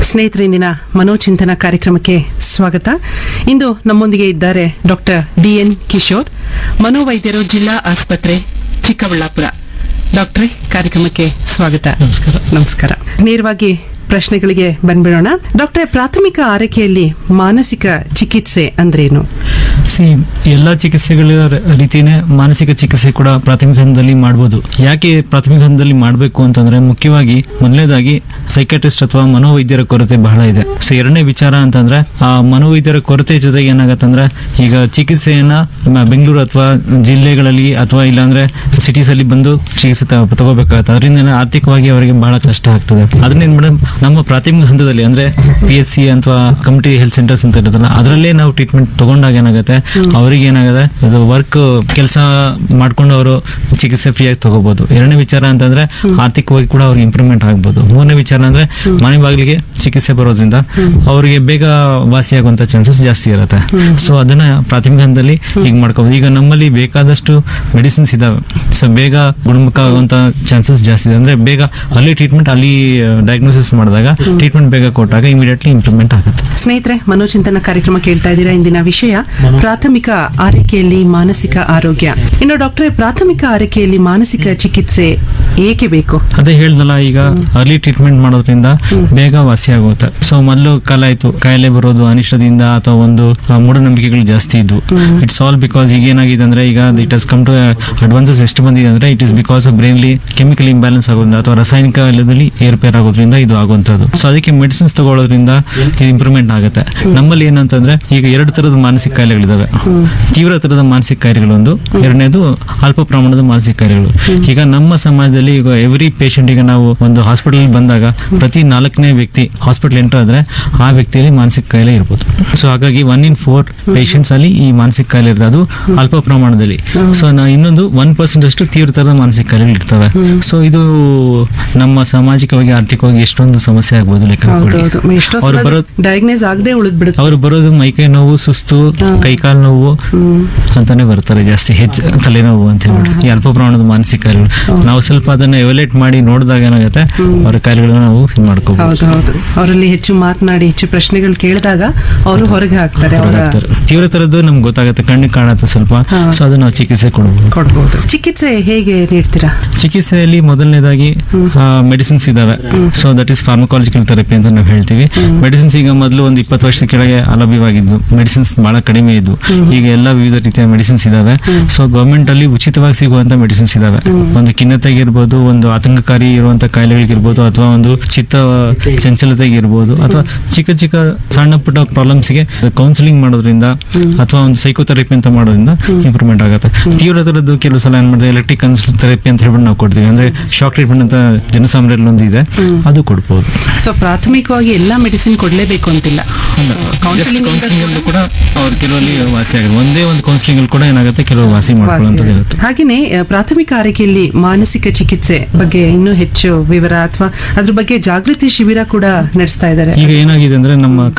ಸ್ನೇಹಿತರೆ ಇಂದಿನ ಮನೋಚಿಂತನ ಕಾರ್ಯಕ್ರಮಕ್ಕೆ ಸ್ವಾಗತ ಇಂದು ನಮ್ಮೊಂದಿಗೆ ಇದ್ದಾರೆ ಡಾಕ್ಟರ್ ಡಿಎನ್ ಕಿಶೋರ್ ಮನೋವೈದ್ಯರು ಜಿಲ್ಲಾ ಆಸ್ಪತ್ರೆ ಚಿಕ್ಕಬಳ್ಳಾಪುರ ಡಾಕ್ಟ್ರೇ ಕಾರ್ಯಕ್ರಮಕ್ಕೆ ಸ್ವಾಗತ ನಮಸ್ಕಾರ. ನಮಸ್ಕಾರ ನೇರವಾಗಿ ಪ್ರಶ್ನೆಗಳಿಗೆ ಬಂದ್ಬಿಡೋಣ ಡಾಕ್ಟರ್ ಪ್ರಾಥಮಿಕ ಆರೈಕೆಯಲ್ಲಿ ಮಾನಸಿಕ ಚಿಕಿತ್ಸೆ ಅಂದ್ರೇನು ಸಿ ಎಲ್ಲ ಚಿಕಿತ್ಸೆಗಳ ರ- ರೀತಿನೇ ಮಾನಸಿಕ ಚಿಕಿತ್ಸೆ ಕೂಡ ಪ್ರಾಥಮಿಕ ಹಂತದಲ್ಲಿ ಮಾಡ್ಬೋದು ಯಾಕೆ ಪ್ರಾಥಮಿಕ ಹಂತದಲ್ಲಿ ಮಾಡಬೇಕು ಅಂತಂದ್ರೆ ಮುಖ್ಯವಾಗಿ ಮೊದಲನೇದಾಗಿ ಸೈಕಾಟ್ರಿಸ್ಟ್ ಅಥವಾ ಮನೋವೈದ್ಯರ ಕೊರತೆ ಬಹಳ ಇದೆ ಸೊ ಎರಡನೇ ವಿಚಾರ ಅಂತಂದ್ರೆ ಆ ಮನೋವೈದ್ಯರ ಕೊರತೆ ಜೊತೆಗೆ ಏನಾಗತ್ತಂದ್ರೆ ಈಗ ಚಿಕಿತ್ಸೆಯನ್ನ ಮ- ಬೆಂಗಳೂರು ಅಥವಾ ಜಿಲ್ಲೆಗಳಲ್ಲಿ ಅಥವಾ ಇಲ್ಲಾಂದ್ರೆ ಸಿಟೀಸ್ ಅಲ್ಲಿ ಬಂದು ಚಿಕಿತ್ಸೆ ತ- ತಗೋಬೇಕಾಗತ್ತೆ ಅದರಿಂದ ಆರ್ಥಿಕವಾಗಿ ಅವರಿಗೆ ಬಹಳ ಕಷ್ಟ ಆಗ್ತದೆ ಅದನ್ನೇನ್ ಮೇಡಮ್ ನಮ್ಮ ಪ್ರಾಥಮಿಕ ಹಂತದಲ್ಲಿ ಅಂದ್ರೆ ಪಿ ಎಸ್ ಸಿ ಅಥವಾ ಕಮ್ಯುನಿಟಿ ಹೆಲ್ತ್ ಸೆಂಟರ್ಸ್ ಅಂತ ಇರುತ್ತಲ್ಲ ಅದರಲ್ಲೇ ನಾವು ಟ್ರೀಟ್ಮೆಂಟ್ ತಗೊಂಡಾಗ ಏನಾಗುತ್ತೆ ಅವರಿಗೆ ಏನಾಗುತ್ತೆ ಅದು ವರ್ಕ್ ಕೆಲಸ ಮಾಡ್ಕೊಂಡು ಅವರು ಚಿಕಿತ್ಸೆ ಫ್ರೀಯಾಗಿ ತಗೋಬಹುದು ಎರಡನೇ ವಿಚಾರ ಅಂತಂದ್ರೆ ಆರ್ಥಿಕವಾಗಿ ಕೂಡ ಅವ್ರಿಗೆ ಇಂಪ್ರೂವ್ಮೆಂಟ್ ಆಗ್ಬೋದು ಮೂರನೇ ವಿಚಾರ ಅಂದ್ರೆ ಮನೆ ಬಾಗಿಲಿಗೆ ಚಿಕಿತ್ಸೆ ಬರೋದ್ರಿಂದ ಅವರಿಗೆ ಬೇಗ ವಾಸಿಯಾಗುವಂತ ಚಾನ್ಸಸ್ ಜಾಸ್ತಿ ಇರುತ್ತೆ ಸೊ ಅದನ್ನ ಪ್ರಾಥಮಿಕ ಹಂತದಲ್ಲಿ ಈಗ ಮಾಡ್ಕೋಬಹುದು ಈಗ ನಮ್ಮಲ್ಲಿ ಬೇಕಾದಷ್ಟು ಮೆಡಿಸಿನ್ಸ್ ಇದಾವೆ ಸೊ ಬೇಗ ಗುಣಮುಖ ಆಗುವಂತ ಚಾನ್ಸಸ್ ಜಾಸ್ತಿ ಇದೆ ಅಂದ್ರೆ ಬೇಗ ಅಲ್ಲಿ ಟ್ರೀಟ್ಮೆಂಟ್ ಅಲ್ಲಿ ಡಯಾಗ್ನೋಸಿಸ್ ಮಾಡಿದಾಗ ಟ್ರೀಟ್ಮೆಂಟ್ ಬೇಗ ಕೊಟ್ಟಾಗ ಇಮಿಡಿಯೇಟ್ಲಿ ಇಂಪ್ರೂವ್ಮೆಂಟ್ ಆಗುತ್ತೆ ಸ್ನೇಹಿತರೆ ಮನೋಚಿಂತನ ಕಾರ್ಯಕ್ರಮ ಕೇಳ್ತಾ ಇದ್ದೀರಾ ಇಂದಿನ ವಿಷಯ ಪ್ರಾಥಮಿಕ ಆರೈಕೆಯಲ್ಲಿ ಮಾನಸಿಕ ಆರೋಗ್ಯ ಇನ್ನು ಡಾಕ್ಟರ್ ಪ್ರಾಥಮಿಕ ಆರೈಕೆಯಲ್ಲಿ ಮಾನಸಿಕ ಚಿಕಿತ್ಸೆ ಏಕೆ ಬೇಕು ಅದೇ ಹೇಳ್ದಲ್ಲ ಈಗ ಅರ್ಲಿ ಟ್ರೀಟ್ಮೆಂಟ್ ಮಾಡೋದ್ರಿಂದ ಬೇಗ ವಾಸಿ ಆಗುತ್ತೆ ಸೊ ಮೊದಲು ಕಾಲ ಆಯ್ತು ಕಾಯಿಲೆ ಬರೋದು ಅನಿಷ್ಟದಿಂದ ಅಥವಾ ಒಂದು ಆ, ಮೂಢನಂಬಿಕೆಗಳು ಜಾಸ್ತಿ ಇದ್ವು ಇಟ್ಸ್ ಆಲ್ ಬಿಕಾಸ್ ಈಗ ಏನಾಗಿದೆ ಅಂದ್ರೆ ಈಗ it has come to advances ಎಷ್ಟು ಬಂದಿದೆ ಅಂದ್ರೆ it is because brainly chemical imbalance ಆಗೋದ್ರಿಂದ ಅಥವಾ ರಾಸಾಯನಿಕ ಇಲ್ಲದಲ್ಲಿ ಏರ್ಪೇರ್ ಆಗೋದ್ರಿಂದ ಇದು ಆಗುವಂತದ್ದು ಸೊ ಅದಕ್ಕೆ ಮೆಡಿಸಿನ್ಸ್ ತಗೊಳ್ಳೋದ್ರಿಂದ ಇದು ಇಂಪ್ರೂವ್ಮೆಂಟ್ ಆಗುತ್ತೆ ನಮ್ಮಲ್ಲಿ ಏನಂತಂದ್ರೆ ಈಗ ಎರಡು ತರದ ಮಾನಸಿಕ ಕಾಯಿಲೆಗಳಿದಾವೆ ತೀವ್ರ ತರದ ಮಾನಸಿಕ ಕಾಯಿಲೆಗಳೊಂದು ಎರಡನೇದು ಅಲ್ಪ ಪ್ರಮಾಣದ ಮಾನಸಿಕ ಕಾಯಿಲೆಗಳು ಈಗ ನಮ್ಮ ಸಮಾಜದಲ್ಲಿ ಈಗ ಎವ್ರಿ ಪೇಷಂಟ್ ಈಗ ನಾವು ಒಂದು ಹಾಸ್ಪಿಟಲ್ ಬಂದಾಗ ಪ್ರತಿ ನಾಲ್ಕನೇ ವ್ಯಕ್ತಿ ಹಾಸ್ಪಿಟಲ್ ಎಂಟರ್ ಆದ್ರೆ ಆ ವ್ಯಕ್ತಿಯಲ್ಲಿ ಮಾನಸಿಕ ಕಾಯಿಲೆ ಇರ್ಬೋದು ಸೊ ಹಾಗಾಗಿ ಒನ್ ಇನ್ ಫೋರ್ ಪೇಷಂಟ್ಸ್ ಅಲ್ಲಿ ಈ ಮಾನಸಿಕ ಕಾಯಿಲೆ ಇರ್ತದೆ ಅದು ಅಲ್ಪ ಪ್ರಮಾಣದಲ್ಲಿ ಸೊ ನಾ ಇನ್ನೊಂದು ಒನ್ ಪರ್ಸೆಂಟ್ ಅಷ್ಟು ತೀವ್ರ ತರದ ಮಾನಸಿಕ ಕಾಯಿಲೆಗಳು ಇರ್ತವೆ ಸೊ ಇದು ನಮ್ಮ ಸಾಮಾಜಿಕವಾಗಿ ಆರ್ಥಿಕವಾಗಿ ಎಷ್ಟೊಂದು ಸಮಸ್ಯೆ ಆಗ್ಬೋದು ಲೆಕ್ಕ ಹಾಕೊಳ್ಳಿ. ಹೌದೌದು ಎಷ್ಟೋ ಅವ್ರು ಸಲ ಬರೋದು ಡಯಾಗ್ನೈಸ್ ಆಗದೆ ಉಳಿದ್ ಬಿಡುತ್ತೆ ಅವ್ರು ಬರೋದು ಮೈಕೈ ನೋವು ಸುಸ್ತು ಕೈಕಾಲು ನೋವು ಅಂತಾನೆ ಬರ್ತಾರೆ ಜಾಸ್ತಿ ಹೆಚ್ಚು ತಲೆನೋವು ಅಂತ ಹೇಳ್ಬಿಟ್ಟು ಈ ಅಲ್ಪ ಪ್ರಮಾಣದ ಮಾನಸಿಕ ಕಾಯಿಲೆಗಳು ನಾವು ಸ್ವಲ್ಪ ಅದನ್ನ ಎವಲೇಟ್ ಮಾಡಿ ನೋಡಿದಾಗ ಏನಾಗುತ್ತೆ ಅವರ ಕಾಯಿಲೆಗಳನ್ನ ನಾವು ಇದು ಮಾಡ್ಕೋಬಹುದು ಹೌದು ಹೌದು ಅವರಲ್ಲಿ ಹೆಚ್ಚು ಮಾತನಾಡಿ ಹೆಚ್ಚು ಪ್ರಶ್ನೆಗಳು ಕೇಳಿದಾಗ ಅವರು ಹೊರಗೆ ಹಾಕ್ತಾರೆ ಅವರ ತೀವ್ರ ತರದ್ದು ನಮ್ಗೆ ಗೊತ್ತಾಗುತ್ತೆ ಕಣ್ಣಿಗೆ ಕಾಣುತ್ತೆ ಸ್ವಲ್ಪ ಹಾ. ಸೊ ಅದು ನಾವು ಚಿಕಿತ್ಸೆ ಕೊಡಬಹುದು ಕೊಡ್ಬೋದು ಚಿಕಿತ್ಸೆ ಹೇಗೆ ನೀಡ್ತೀರಾ ಚಿಕಿತ್ಸೆಯಲ್ಲಿ ಮೊದಲನೇದಾಗಿ ಮೆಡಿಸಿನ್ಸ್ ಇದಾವೆ so that is pharmacological therapy ಅಂತ ನಾವು ಹೇಳ್ತೀವಿ ಮೆಡಿಸಿನ್ಸ್ ಈಗ ಮೊದಲು ಒಂದು ಇಪ್ಪತ್ತು ವರ್ಷದ ಕೆಳಗೆ ಅಲಭ್ಯವಾಗಿದ್ದು ಮೆಡಿಸಿನ್ಸ್ ಬಹಳ ಕಡಿಮೆ ಇದ್ವು ಈಗ ಎಲ್ಲ ವಿವಿಧ ರೀತಿಯ ಮೆಡಿಸಿನ್ಸ್ ಇದಾವೆ ಸೊ ಗವರ್ಮೆಂಟ್ ಅಲ್ಲಿ ಉಚಿತವಾಗಿ ಸಿಗುವಂತ ಮೆಡಿಸಿನ್ಸ್ ಇದಾವೆ ಒಂದು ಖಿನ್ನತೆಗಿರ್ಬೋದು ಒಂದು ಆತಂಕಕಾರಿ ಇರುವಂತ ಕಾಯಿಲೆಗಳಿಗಿರ್ಬೋದು ಅಥವಾ ಒಂದು ಚಿತ್ತ ಚಂಚಲತೆಗಿರ್ಬೋದು ಅಥವಾ ಚಿಕ್ಕ ಚಿಕ್ಕ ಸಣ್ಣ ಪುಟ್ಟ ಪ್ರಾಬ್ಲಮ್ಸ್ ಗೆ ಕೌನ್ಸಿಲಿಂಗ್ ಮಾಡೋದ್ರಿಂದ ಅಥವಾ ಒಂದು ಸೈಕೋಥೆರಪಿ ಅಂತ ಮಾಡೋದ್ರಿಂದ ಇಂಪ್ರೂವ್ಮೆಂಟ್ ಆಗುತ್ತೆ ತೀವ್ರ ತರದ್ದು ಕೆಲವು ಸಲ ಏನ್ ಮಾಡಿದ್ರೆ ಎಲೆಕ್ಟ್ರಿಕ್ ಥೆರಪಿ ಅಂತ ಹೇಳ್ಬಿಟ್ಟು ನಾವು ಕೊಡ್ತೀವಿ ಅಂದ್ರೆ ಶಾಕ್ ಟ್ರೀಟ್ಮೆಂಟ್ ಅಂತ ಜನಸಾಮಾನ್ಯರಲ್ಲಿ ಒಂದು ಇದೆ ಅದು ಕೊಡ್ಬೋದು ಸೊ ಪ್ರಾಥಮಿಕವಾಗಿ ಎಲ್ಲಾ ಮೆಡಿಸಿನ್ ಕೊಡ್ಲೇಬೇಕು ಅಂತಿಲ್ಲ ಕೌನ್ಸಿಲಿಂಗ್ ಕೌನ್ಸಿಲಿಂಗ್ ಕೂಡ ಅವ್ರು ಕೆಲವಲ್ಲಿ ವಾಸಿ ಆಗುತ್ತೆ ಒಂದೇ ಒಂದು ಕೌನ್ಸಿಲಿಂಗ್ ಅಲ್ಲಿ ಕೂಡ ಏನಾಗುತ್ತೆ ಕೆಲವರು ವಾಸಿ ಮಾಡ್ಕೊಳ್ಳುವಂಥದ್ದು ಇರುತ್ತೆ ಹಾಗೇನೆ ಆ, ಪ್ರಾಥಮಿಕ ಆರೈಕೆಯಲ್ಲಿ ಮಾನಸಿಕ ಚಿಕಿತ್ಸೆ ಬಗ್ಗೆ ಇನ್ನೂ ಹೆಚ್ಚು ವಿವರ ಅಥವಾ ಅದ್ರ ಬಗ್ಗೆ ಜಾಗೃತಿ ಶಿಬಿರ ಕೂಡ ನಡೆಸ್ತಾ ಇದ್ದಾರೆ ಈಗ ಏನಾಗಿದೆ ಅಂದ್ರೆ ನಮ್ಮ